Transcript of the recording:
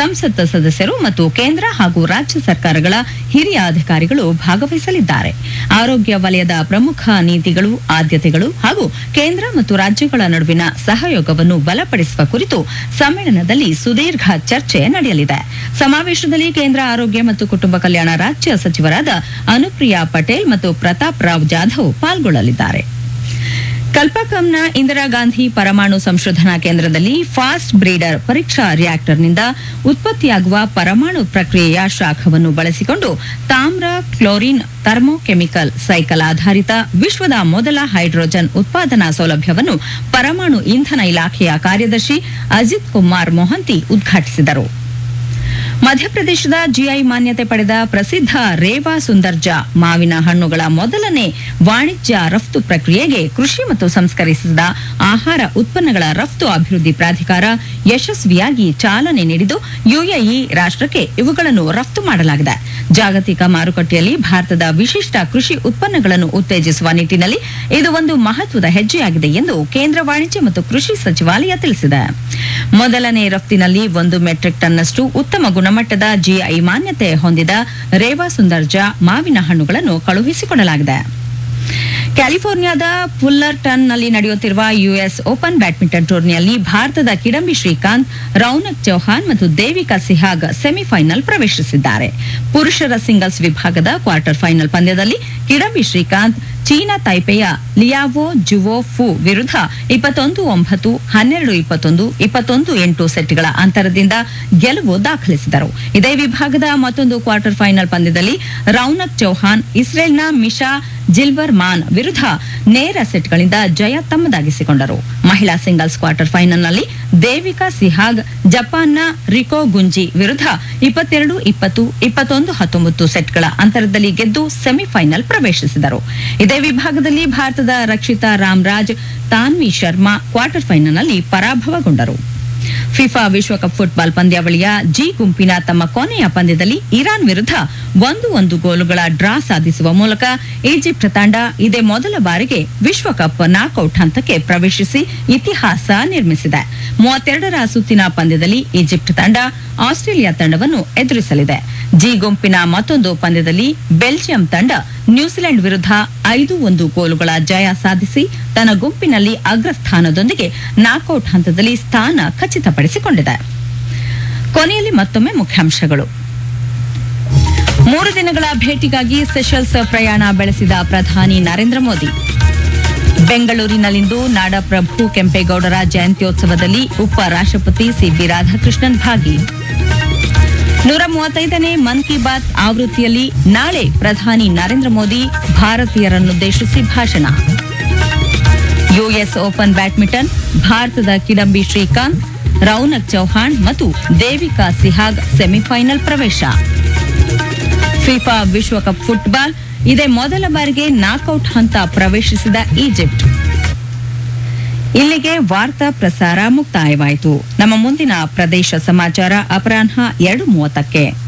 ಸಂಸತ್ ಸದಸ್ಯರು ಮತ್ತು ಕೇಂದ್ರ ಹಾಗೂ ರಾಜ್ಯ ಸರ್ಕಾರಗಳ ಹಿರಿಯ ಅಧಿಕಾರಿಗಳು ಭಾಗವಹಿಸಲಿದ್ದಾರೆ ಆರೋಗ್ಯ ವಲಯದ ಪ್ರಮುಖ ನೀತಿಗಳು ಆದ್ಯತೆಗಳು ಹಾಗೂ ಕೇಂದ್ರ ಮತ್ತು ರಾಜ್ಯಗಳ ನಡುವಿನ ಸಹಯೋಗವನ್ನು ಬಲಪಡಿಸುವ ಕುರಿತು ಸಮ್ಮೇಳನದಲ್ಲಿ ಸುದೀರ್ಘ ಚರ್ಚೆ ನಡೆಯಲಿದೆ ಸಮಾವೇಶದಲ್ಲಿ ಕೇಂದ್ರ ಆರೋಗ್ಯ ಮತ್ತು ಕುಟುಂಬ ಕಲ್ಯಾಣ ರಾಜ್ಯ ಸಚಿವರಾದ ಅನುಪ್ರಿಯಾ ಪಟೇಲ್ ಮತ್ತು ಪ್ರತಾಪ್ ರಾವ್ ಜಾಧವ್ ಪಾಲ್ಗೊಳ್ಳಲಿದ್ದಾರೆ ಕಲ್ಪಕಂನ ಇಂದಿರಾ ಗಾಂಧಿ ಪರಮಾಣು ಸಂಶೋಧನಾ ಕೇಂದ್ರದಲ್ಲಿ ಫಾಸ್ಟ್ ಬ್ರೀಡರ್ ಪರೀಕ್ಷಾ ರಿಯಾಕ್ಟರ್ನಿಂದ ಉತ್ಪತ್ತಿಯಾಗುವ ಪರಮಾಣು ಪ್ರಕ್ರಿಯೆಯ ಶಾಖವನ್ನು ಬಳಸಿಕೊಂಡು ತಾಮ್ರ ಕ್ಲೋರಿನ್ ಥರ್ಮೋಕೆಮಿಕಲ್ ಸೈಕಲ್ ಆಧಾರಿತ ವಿಶ್ವದ ಮೊದಲ ಹೈಡ್ರೋಜನ್ ಉತ್ಪಾದನಾ ಸೌಲಭ್ಯವನ್ನು ಪರಮಾಣು ಇಂಧನ ಇಲಾಖೆಯ ಕಾರ್ಯದರ್ಶಿ ಅಜಿತ್ ಕುಮಾರ್ ಮೊಹಂತಿ ಉದ್ಘಾಟಿಸಿದರು ಮಧ್ಯಪ್ರದೇಶದ ಜಿಐ ಮಾನ್ಯತೆ ಪಡೆದ ಪ್ರಸಿದ್ಧ ರೇವಾ ಸುಂದರ್ಜಾ ಮಾವಿನ ಹಣ್ಣುಗಳ ಮೊದಲನೇ ವಾಣಿಜ್ಯ ರಫ್ತು ಪ್ರಕ್ರಿಯೆಗೆ ಕೃಷಿ ಮತ್ತು ಸಂಸ್ಕರಿಸಿದ ಆಹಾರ ಉತ್ಪನ್ನಗಳ ರಫ್ತು ಅಭಿವೃದ್ಧಿ ಪ್ರಾಧಿಕಾರ ಯಶಸ್ವಿಯಾಗಿ ಚಾಲನೆ ನೀಡಿದ್ದು ಯುಎಇ ರಾಷ್ಟ್ರಕ್ಕೆ ಇವುಗಳನ್ನು ರಫ್ತು ಮಾಡಲಾಗಿದೆ ಜಾಗತಿಕ ಮಾರುಕಟ್ಟೆಯಲ್ಲಿ ಭಾರತದ ವಿಶಿಷ್ಟ ಕೃಷಿ ಉತ್ಪನ್ನಗಳನ್ನು ಉತ್ತೇಜಿಸುವ ನಿಟ್ಟಿನಲ್ಲಿ ಇದು ಒಂದು ಮಹತ್ವದ ಹೆಜ್ಜೆಯಾಗಿದೆ ಎಂದು ಕೇಂದ್ರ ವಾಣಿಜ್ಯ ಮತ್ತು ಕೃಷಿ ಸಚಿವಾಲಯ ತಿಳಿಸಿದೆ ಮೊದಲನೇ ರಫ್ತಿನಲ್ಲಿ ಒಂದು ಮೆಟ್ರಿಕ್ ಟನ್ನಷ್ಟು ಉತ್ತಮ ಗುಣಮಟ್ಟದ ಜಿಐ ಮಾನ್ಯತೆ ಹೊಂದಿದ ರೇವಾ ಸುಂದರ್ಜಾ ಮಾವಿನ ಹಣ್ಣುಗಳನ್ನು ಕಳುಹಿಸಿಕೊಡಲಾಗಿದೆ ಕ್ಯಾಲಿಫೋರ್ನಿಯಾದ ಫುಲ್ಲರ್ಟನ್ನಲ್ಲಿ ನಡೆಯುತ್ತಿರುವ ಯುಎಸ್ ಓಪನ್ ಬ್ಯಾಡ್ಮಿಂಟನ್ ಟೂರ್ನಿಯಲ್ಲಿ ಭಾರತದ ಕಿಡಂಬಿ ಶ್ರೀಕಾಂತ್ ರೌನಕ್ ಚೌಹಾನ್ ಮತ್ತು ದೇವಿಕಾ ಸಿಹಾಗ್ ಸೆಮಿಫೈನಲ್ ಪ್ರವೇಶಿಸಿದ್ದಾರೆ ಪುರುಷರ ಸಿಂಗಲ್ಸ್ ವಿಭಾಗದ ಕ್ವಾರ್ಟರ್ ಫೈನಲ್ ಪಂದ್ಯದಲ್ಲಿ ಕಿಡಂಬಿ ಶ್ರೀಕಾಂತ್ ಚೀನಾ ತೈಪೆಯ ಲಿಯಾವೋ ಜುವೋ ಫು ವಿರುದ್ಧ ಇಪ್ಪತ್ತೊಂದು ಒಂಬತ್ತು ಹನ್ನೆರಡು ಇಪ್ಪತ್ತೊಂದು ಇಪ್ಪತ್ತೊಂದು ಎಂಟು ಸೆಟ್ಗಳ ಅಂತರದಿಂದ ಗೆಲುವು ದಾಖಲಿಸಿದರು ಇದೇ ವಿಭಾಗದ ಮತ್ತೊಂದು ಕ್ವಾರ್ಟರ್ ಫೈನಲ್ ಪಂದ್ಯದಲ್ಲಿ ರೌನಕ್ ಚೌಹಾನ್ ಇಸ್ರೇಲ್ನ ಮಿಶಾ ಜಿಲ್ಬರ್ ಮಾನ್ ವಿರುದ್ಧ ನೇರ ಸೆಟ್ಗಳಿಂದ ಜಯ ತಮ್ಮದಾಗಿಸಿಕೊಂಡರು ಮಹಿಳಾ ಸಿಂಗಲ್ಸ್ ಕ್ವಾರ್ಟರ್ ಫೈನಲ್ನಲ್ಲಿ ದೇವಿಕಾ ಸಿಹಾಗ್ ಜಪಾನ್ನ ರಿಕೋ ಗುಂಜಿ ವಿರುದ್ಧ ಇಪ್ಪತ್ತೆರಡು ಇಪ್ಪತ್ತು ಇಪ್ಪತ್ತೊಂದು ಹತ್ತೊಂಬತ್ತು ಸೆಟ್ಗಳ ಅಂತರದಲ್ಲಿ ಗೆದ್ದು ಸೆಮಿಫೈನಲ್ ಪ್ರವೇಶಿಸಿದರು ಇದೇ ವಿಭಾಗದಲ್ಲಿ ಭಾರತದ ರಕ್ಷಿತಾ ರಾಮ್ರಾಜ್ ತಾನ್ವಿ ಶರ್ಮಾ ಕ್ವಾರ್ಟರ್ ಫೈನಲ್ನಲ್ಲಿ ಪರಾಭವಗೊಂಡರು ಫಿಫಾ ವಿಶ್ವಕಪ್ ಫುಟ್ಬಾಲ್ ಪಂದ್ಯಾವಳಿಯ ಜಿ ಗುಂಪಿನ ತಮ್ಮ ಕೊನೆಯ ಪಂದ್ಯದಲ್ಲಿ ಇರಾನ್ ವಿರುದ್ಧ ಒಂದು ಒಂದು ಗೋಲುಗಳ ಡ್ರಾ ಸಾಧಿಸುವ ಮೂಲಕ ಈಜಿಪ್ಟ್ ತಂಡ ಇದೇ ಮೊದಲ ಬಾರಿಗೆ ವಿಶ್ವಕಪ್ ನಾಕೌಟ್ ಹಂತಕ್ಕೆ ಪ್ರವೇಶಿಸಿ ಇತಿಹಾಸ ನಿರ್ಮಿಸಿದೆ ಮೂವತ್ತೆರಡರ ಸುತ್ತಿನ ಪಂದ್ಯದಲ್ಲಿ ಈಜಿಪ್ಟ್ ತಂಡ ಆಸ್ಟ್ರೇಲಿಯಾ ತಂಡವನ್ನು ಎದುರಿಸಲಿದೆ ಜಿ ಗುಂಪಿನ ಮತ್ತೊಂದು ಪಂದ್ಯದಲ್ಲಿ ಬೆಲ್ಜಿಯಂ ತಂಡ ನ್ಯೂಜಿಲೆಂಡ್ ವಿರುದ್ಧ ಐದು ಒಂದು ಗೋಲುಗಳ ಜಯ ಸಾಧಿಸಿ ತನ್ನ ಗುಂಪಿನಲ್ಲಿ ಅಗ್ರಸ್ಥಾನದೊಂದಿಗೆ ನಾಕೌಟ್ ಹಂತದಲ್ಲಿ ಸ್ಥಾನ ಖಚಿತಪಡಿಸಿಕೊಂಡಿದೆ ಕೊನೆಯಲ್ಲಿ ಮತ್ತೊಮ್ಮೆ ಮುಖ್ಯಾಂಶಗಳು ಮೂರು ದಿನಗಳ ಭೇಟಿಗಾಗಿ ಸೆಷಲ್ಸ್ ಪ್ರಯಾಣ ಬೆಳೆಸಿದ ಪ್ರಧಾನಿ ನರೇಂದ್ರ ಮೋದಿ ಬೆಂಗಳೂರಿನಲ್ಲಿಂದು ನಾಡಪ್ರಭು ಕೆಂಪೇಗೌಡರ ಜಯಂತ್ಯೋತ್ಸವದಲ್ಲಿ ಉಪ ರಾಷ್ಟ್ರಪತಿ ಸಿಬಿ ರಾಧಾಕೃಷ್ಣನ್ ಭಾಗಿ ನೂರ ಮೂವತ್ತೈದನೇ ಮನ್ ಕಿ ಬಾತ್ ಆವೃತ್ತಿಯಲ್ಲಿ ನಾಳೆ ಪ್ರಧಾನಿ ನರೇಂದ್ರ ಮೋದಿ ಭಾರತೀಯರನ್ನುದ್ದೇಶಿಸಿ ಭಾಷಣ ಯುಎಸ್ ಓಪನ್ ಬ್ಯಾಡ್ಮಿಂಟನ್ ಭಾರತದ ಕಿಡಂಬಿ ಶ್ರೀಕಾಂತ್ ರೌನಕ್ ಚೌಹಾಣ್ ಮತ್ತು ದೇವಿಕಾ ಸಿಹಾಗ್ ಸೆಮಿಫೈನಲ್ ಪ್ರವೇಶ ಫಿಫಾ ವಿಶ್ವಕಪ್ ಫುಟ್ಬಾಲ್ ಇದೇ ಮೊದಲ ಬಾರಿಗೆ ನಾಕೌಟ್ ಹಂತ ಪ್ರವೇಶಿಸಿದ ಈಜಿಪ್ಟ್ ಇಲ್ಲಿಗೆ ವಾರ್ತಾ ಪ್ರಸಾರ ಮುಕ್ತಾಯವಾಯಿತು ನಮ್ಮ ಮುಂದಿನ ಪ್ರದೇಶ ಸಮಾಚಾರ ಅಪರಾಹ್ನ ಎರಡು ಮೂವತ್ತಕ್ಕೆ